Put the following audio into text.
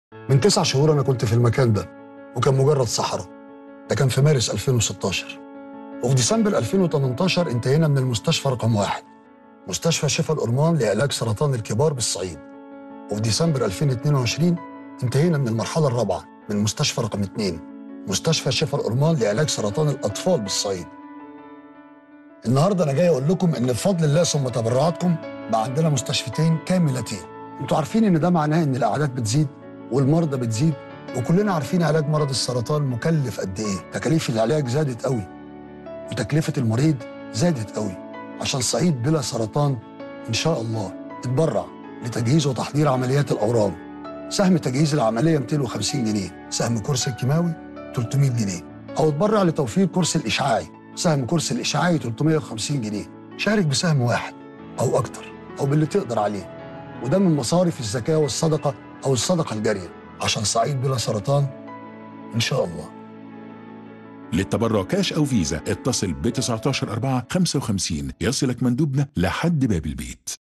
من تسع شهور أنا كنت في المكان ده وكان مجرد صحراء ده كان في مارس 2016 وفي ديسمبر 2018 انتهينا من المستشفى رقم واحد مستشفى شفا الأرمان لعلاج سرطان الكبار بالصعيد وفي ديسمبر 2022 انتهينا من المرحلة الرابعة من مستشفى رقم اثنين مستشفى شفا الأرمان لعلاج سرطان الأطفال بالصعيد النهارده انا جاي اقول لكم ان بفضل الله ثم تبرعاتكم بقى عندنا مستشفيتين كاملتين انتوا عارفين ان ده معناه ان الاعداد بتزيد والمرضى بتزيد وكلنا عارفين علاج مرض السرطان مكلف قد ايه تكاليف العلاج زادت قوي وتكلفه المريض زادت قوي عشان صعيد بلا سرطان ان شاء الله اتبرع لتجهيز وتحضير عمليات الاورام سهم تجهيز العمليه 250 جنيه سهم كرسي الكيماوي 300 جنيه او اتبرع لتوفير كرسي الاشعاعي سهم كرسي الإشعاعي 350 جنيه شارك بسهم واحد أو أكتر أو باللي تقدر عليه وده من مصارف الزكاة والصدقة أو الصدقة الجارية عشان صعيد بلا سرطان إن شاء الله للتبرع كاش أو فيزا اتصل ب 19 4 55 يصلك مندوبنا لحد باب البيت